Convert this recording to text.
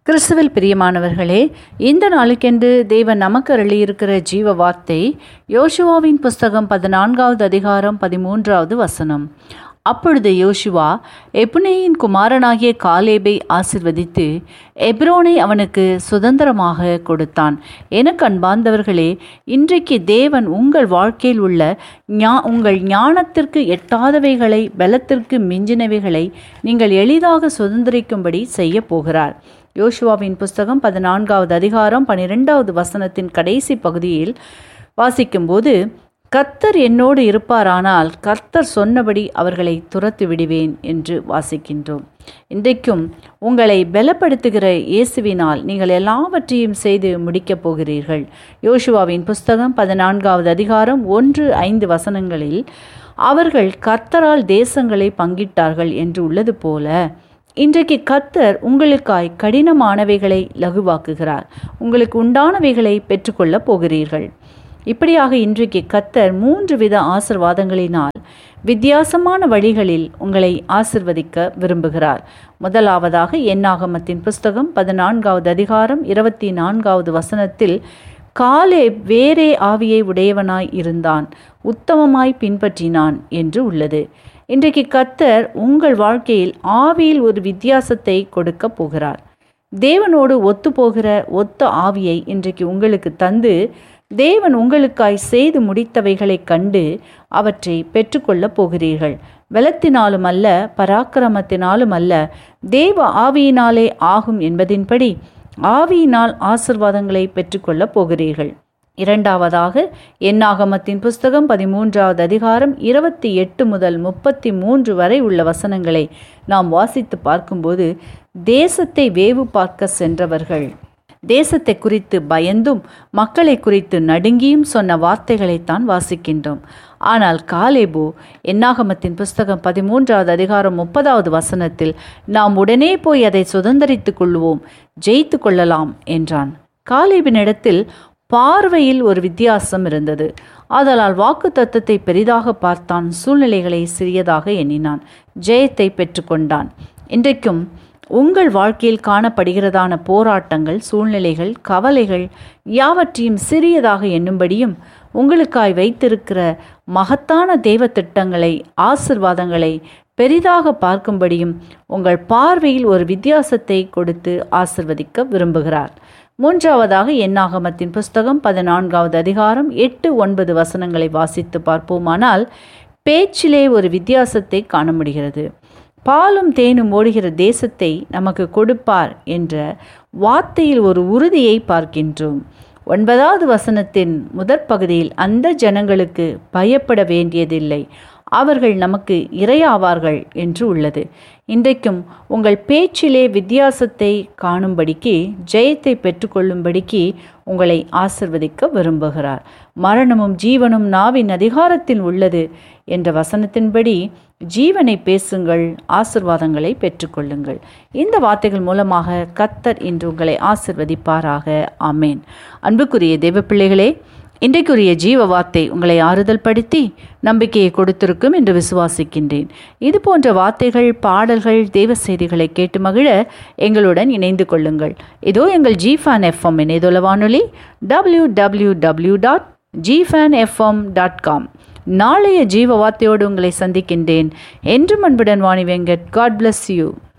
கிறிஸ்துவில் பிரியமானவர்களே இந்த நாளுக்கென்று தேவன் நமக்கு அருளியிருக்கிற ஜீவ வார்த்தை யோசுவாவின் புஸ்தகம் பதினான்காவது அதிகாரம் பதிமூன்றாவது வசனம் அப்பொழுது யோசுவா எப்னேயின் குமாரனாகிய காலேபை ஆசிர்வதித்து எப்ரோனை அவனுக்கு சுதந்திரமாக கொடுத்தான் எனக்கு அன்பார்ந்தவர்களே இன்றைக்கு தேவன் உங்கள் வாழ்க்கையில் உள்ள ஞா உங்கள் ஞானத்திற்கு எட்டாதவைகளை பலத்திற்கு மிஞ்சினவைகளை நீங்கள் எளிதாக சுதந்திரிக்கும்படி செய்ய போகிறார் யோசுவாவின் புஸ்தகம் பதினான்காவது அதிகாரம் பனிரெண்டாவது வசனத்தின் கடைசி பகுதியில் வாசிக்கும்போது கர்த்தர் என்னோடு இருப்பாரானால் கர்த்தர் சொன்னபடி அவர்களை துரத்து விடுவேன் என்று வாசிக்கின்றோம் இன்றைக்கும் உங்களை பலப்படுத்துகிற இயேசுவினால் நீங்கள் எல்லாவற்றையும் செய்து முடிக்கப் போகிறீர்கள் யோசுவாவின் புஸ்தகம் பதினான்காவது அதிகாரம் ஒன்று ஐந்து வசனங்களில் அவர்கள் கர்த்தரால் தேசங்களை பங்கிட்டார்கள் என்று உள்ளது போல இன்றைக்கு கர்த்தர் உங்களுக்காய் கடினமானவைகளை லகுவாக்குகிறார் உங்களுக்கு உண்டானவைகளை பெற்றுக்கொள்ளப் போகிறீர்கள் இப்படியாக இன்றைக்கு கத்தர் மூன்று வித ஆசிர்வாதங்களினால் வித்தியாசமான வழிகளில் உங்களை ஆசிர்வதிக்க விரும்புகிறார் முதலாவதாக எண்ணாகமத்தின் புஸ்தகம் பதினான்காவது அதிகாரம் இருபத்தி நான்காவது வசனத்தில் காலே வேறே ஆவியை உடையவனாய் இருந்தான் உத்தமமாய் பின்பற்றினான் என்று உள்ளது இன்றைக்கு கத்தர் உங்கள் வாழ்க்கையில் ஆவியில் ஒரு வித்தியாசத்தை கொடுக்க போகிறார் தேவனோடு ஒத்துப்போகிற ஒத்த ஆவியை இன்றைக்கு உங்களுக்கு தந்து தேவன் உங்களுக்காய் செய்து முடித்தவைகளைக் கண்டு அவற்றை பெற்றுக்கொள்ளப் போகிறீர்கள் பலத்தினாலும் அல்ல பராக்கிரமத்தினாலும் அல்ல தேவ ஆவியினாலே ஆகும் என்பதின்படி ஆவியினால் ஆசிர்வாதங்களை பெற்றுக்கொள்ளப் போகிறீர்கள் இரண்டாவதாக எண்ணாகமத்தின் புஸ்தகம் பதிமூன்றாவது அதிகாரம் இருபத்தி எட்டு முதல் முப்பத்தி மூன்று வரை உள்ள வசனங்களை நாம் வாசித்து பார்க்கும்போது தேசத்தை வேவு பார்க்க சென்றவர்கள் தேசத்தை குறித்து பயந்தும் மக்களை குறித்து நடுங்கியும் சொன்ன வார்த்தைகளைத்தான் வாசிக்கின்றோம் ஆனால் காலேபு எண்ணாகமத்தின் புஸ்தகம் பதிமூன்றாவது அதிகாரம் முப்பதாவது வசனத்தில் நாம் உடனே போய் அதை சுதந்திரித்துக் கொள்வோம் ஜெயித்து கொள்ளலாம் என்றான் காலேபினிடத்தில் பார்வையில் ஒரு வித்தியாசம் இருந்தது ஆதலால் வாக்கு தத்துவத்தை பெரிதாக பார்த்தான் சூழ்நிலைகளை சிறியதாக எண்ணினான் ஜெயத்தை பெற்றுக்கொண்டான் இன்றைக்கும் உங்கள் வாழ்க்கையில் காணப்படுகிறதான போராட்டங்கள் சூழ்நிலைகள் கவலைகள் யாவற்றையும் சிறியதாக எண்ணும்படியும் உங்களுக்காய் வைத்திருக்கிற மகத்தான தெய்வ திட்டங்களை ஆசிர்வாதங்களை பெரிதாக பார்க்கும்படியும் உங்கள் பார்வையில் ஒரு வித்தியாசத்தை கொடுத்து ஆசிர்வதிக்க விரும்புகிறார் மூன்றாவதாக எண்ணாகமத்தின் புஸ்தகம் பதினான்காவது அதிகாரம் எட்டு ஒன்பது வசனங்களை வாசித்து பார்ப்போமானால் பேச்சிலே ஒரு வித்தியாசத்தை காண முடிகிறது பாலும் தேனும் ஓடுகிற தேசத்தை நமக்கு கொடுப்பார் என்ற வார்த்தையில் ஒரு உறுதியை பார்க்கின்றோம் ஒன்பதாவது வசனத்தின் முதற் பகுதியில் அந்த ஜனங்களுக்கு பயப்பட வேண்டியதில்லை அவர்கள் நமக்கு இரையாவார்கள் என்று உள்ளது இன்றைக்கும் உங்கள் பேச்சிலே வித்தியாசத்தை காணும்படிக்கு ஜெயத்தை பெற்றுக்கொள்ளும்படிக்கு உங்களை ஆசிர்வதிக்க விரும்புகிறார் மரணமும் ஜீவனும் நாவின் அதிகாரத்தில் உள்ளது என்ற வசனத்தின்படி ஜீவனை பேசுங்கள் ஆசிர்வாதங்களை பெற்றுக்கொள்ளுங்கள் இந்த வார்த்தைகள் மூலமாக கத்தர் இன்று உங்களை ஆசிர்வதிப்பாராக ஆமேன் அன்புக்குரிய தேவ பிள்ளைகளே இன்றைக்குரிய ஜீவ வார்த்தை உங்களை ஆறுதல் படுத்தி நம்பிக்கையை கொடுத்திருக்கும் என்று விசுவாசிக்கின்றேன் இது போன்ற வார்த்தைகள் பாடல்கள் தேவ செய்திகளை கேட்டு மகிழ எங்களுடன் இணைந்து கொள்ளுங்கள் இதோ எங்கள் ஜிஃபேன் எஃப்எம் இணையதள வானொலி டபிள்யூ டபிள்யூ டபிள்யூ டாட் ஜிஃபேன் எஃப்எம் டாட் காம் நாளைய ஜீவ வார்த்தையோடு உங்களை சந்திக்கின்றேன் என்றும் அன்புடன் Vani Venkat God bless you